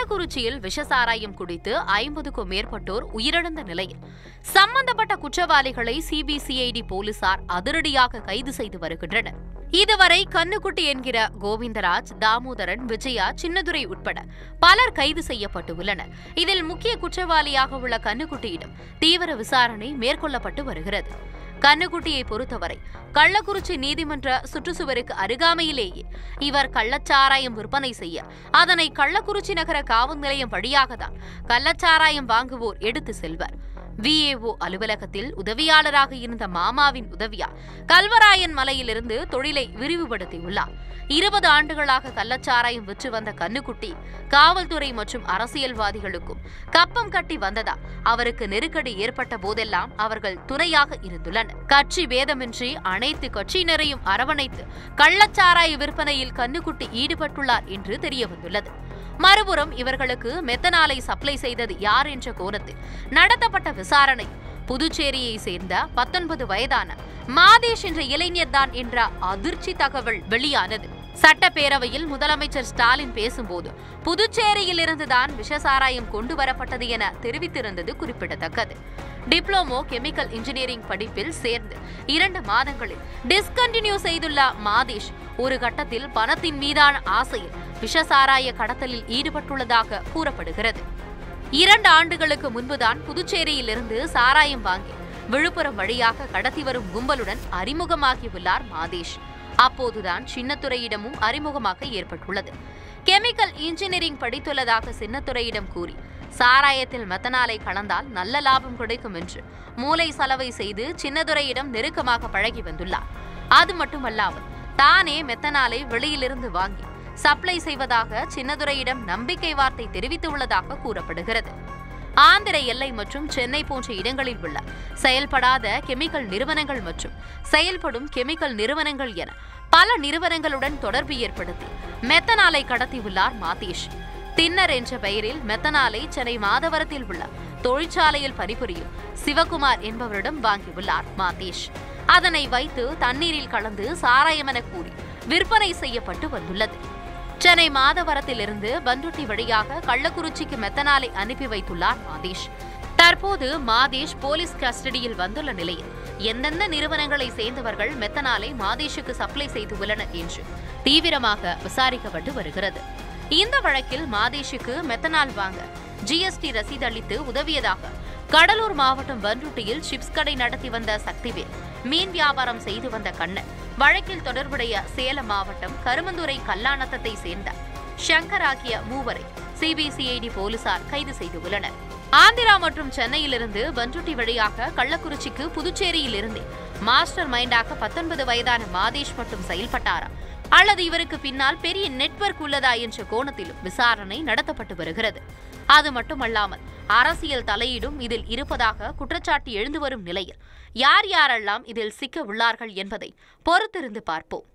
கள்ளக்குறிச்சியில் விஷசாராயம் குடித்து ஐம்பதுக்கும் மேற்பட்டோர் உயிரிழந்த நிலையில் சம்பந்தப்பட்ட குற்றவாளிகளை சிபிசிஐடி போலீசார் அதிரடியாக கைது செய்து வருகின்றனர் இதுவரை கண்ணுக்குட்டி என்கிற கோவிந்தராஜ் தாமோதரன் விஜயா சின்னதுரை உட்பட பலர் கைது செய்யப்பட்டு உள்ளனர் இதில் முக்கிய குற்றவாளியாக உள்ள கண்ணுக்குட்டியிடம் தீவிர விசாரணை மேற்கொள்ளப்பட்டு வருகிறது கண்ணுக்குட்டியை பொறுத்தவரை கள்ளக்குறிச்சி நீதிமன்ற சுற்றுச்சுவருக்கு அருகாமையிலேயே இவர் கள்ளச்சாராயம் விற்பனை செய்ய அதனை கள்ளக்குறிச்சி நகர காவல் நிலையம் வழியாகத்தான் கள்ளச்சாராயம் வாங்குவோர் எடுத்து செல்வர் விஏஓ அலுவலகத்தில் உதவியாளராக இருந்த மாமாவின் உதவியால் கல்வராயன் மலையிலிருந்து தொழிலை விரிவுபடுத்தியுள்ளார் இருபது ஆண்டுகளாக கள்ளச்சாராயம் விற்று வந்த கண்ணுக்குட்டி காவல்துறை மற்றும் அரசியல்வாதிகளுக்கும் கப்பம் கட்டி வந்ததா அவருக்கு நெருக்கடி ஏற்பட்ட போதெல்லாம் அவர்கள் துணையாக இருந்துள்ளனர் கட்சி பேதமின்றி அனைத்து கட்சியினரையும் அரவணைத்து கள்ளச்சாராய விற்பனையில் கண்ணுக்குட்டி ஈடுபட்டுள்ளார் என்று தெரியவந்துள்ளது மறுபுறம் இவர்களுக்கு மெத்தனாலை சப்ளை செய்தது யார் என்ற கோணத்தில் நடத்தப்பட்ட விசாரணை புதுச்சேரியை சேர்ந்த பத்தொன்பது வயதான மாதேஷ் என்ற இளைஞர்தான் என்ற அதிர்ச்சி தகவல் வெளியானது சட்டப்பேரவையில் முதலமைச்சர் ஸ்டாலின் பேசும்போது புதுச்சேரியில் இருந்துதான் விஷசாராயம் கொண்டு வரப்பட்டது என தெரிவித்திருந்தது குறிப்பிடத்தக்கது டிப்ளமோ கெமிக்கல் இன்ஜினியரிங் படிப்பில் சேர்ந்து இரண்டு மாதங்களில் டிஸ்கண்டினியூ செய்துள்ள மாதேஷ் ஒரு கட்டத்தில் பணத்தின் மீதான ஆசையில் விஷசாராய கடத்தலில் ஈடுபட்டுள்ளதாக கூறப்படுகிறது இரண்டு ஆண்டுகளுக்கு முன்புதான் புதுச்சேரியிலிருந்து சாராயம் வாங்கி விழுப்புரம் வழியாக கடத்தி வரும் கும்பலுடன் அறிமுகமாகியுள்ளார் மாதேஷ் அப்போதுதான் சின்னத்துறையிடமும் அறிமுகமாக ஏற்பட்டுள்ளது கெமிக்கல் இன்ஜினியரிங் படித்துள்ளதாக சின்னத்துறையிடம் கூறி சாராயத்தில் மெத்தனாலை கலந்தால் நல்ல லாபம் கிடைக்கும் என்று மூளை சலவை செய்து சின்னதுரையிடம் நெருக்கமாக பழகி வந்துள்ளார் அது மட்டுமல்லாமல் தானே மெத்தனாலை வெளியிலிருந்து வாங்கி சப்ளை செய்வதாக சின்னதுரையிடம் நம்பிக்கை வார்த்தை தெரிவித்துள்ளதாக கூறப்படுகிறது ஆந்திர எல்லை மற்றும் சென்னை போன்ற இடங்களில் உள்ள செயல்படாத கெமிக்கல் நிறுவனங்கள் மற்றும் செயல்படும் கெமிக்கல் நிறுவனங்கள் என பல நிறுவனங்களுடன் தொடர்பு ஏற்படுத்தி மெத்தனாலை கடத்தியுள்ளார் மாதேஷ் தின்னர் என்ற பெயரில் மெத்தனாலை சென்னை மாதவரத்தில் உள்ள தொழிற்சாலையில் பணிபுரியும் சிவகுமார் என்பவரிடம் வாங்கியுள்ளார் மாதேஷ் அதனை வைத்து தண்ணீரில் கலந்து சாராயம் என கூறி விற்பனை செய்யப்பட்டு வந்துள்ளது சென்னை மாதவரத்திலிருந்து பந்துட்டி வழியாக கள்ளக்குறிச்சிக்கு மெத்தனாலை அனுப்பி வைத்துள்ளார் மாதேஷ் தற்போது மாதேஷ் போலீஸ் கஸ்டடியில் வந்துள்ள நிலையில் எந்தெந்த நிறுவனங்களை சேர்ந்தவர்கள் மெத்தனாலை மாதேஷுக்கு சப்ளை செய்துள்ளனர் என்று தீவிரமாக விசாரிக்கப்பட்டு வருகிறது இந்த வழக்கில் மாதேஷுக்கு மெத்தனால் வாங்க ஜிஎஸ்டி ரசீது அளித்து உதவியதாக கடலூர் மாவட்டம் பன்ருட்டியில் சிப்ஸ் கடை நடத்தி வந்த சக்திவேல் மீன் வியாபாரம் செய்து வந்த கண்ணன் வழக்கில் தொடர்புடைய சேலம் மாவட்டம் கருமந்துறை கல்லாநத்தத்தை சேர்ந்த ஷங்கர் ஆகிய மூவரை சிபிசிஐடி போலீசார் கைது செய்துள்ளனர் ஆந்திரா மற்றும் சென்னையிலிருந்து பன்ருட்டி வழியாக கள்ளக்குறிச்சிக்கு புதுச்சேரியிலிருந்து மாஸ்டர் மைண்டாக பத்தொன்பது வயதான மாதேஷ் மட்டும் செயல்பட்டாரா அல்லது இவருக்கு பின்னால் பெரிய நெட்வொர்க் உள்ளதா என்ற கோணத்திலும் விசாரணை நடத்தப்பட்டு வருகிறது அது மட்டுமல்லாமல் அரசியல் தலையீடும் இதில் இருப்பதாக குற்றச்சாட்டு எழுந்து வரும் நிலையில் யார் யாரெல்லாம் இதில் சிக்க உள்ளார்கள் என்பதை பொறுத்திருந்து பார்ப்போம்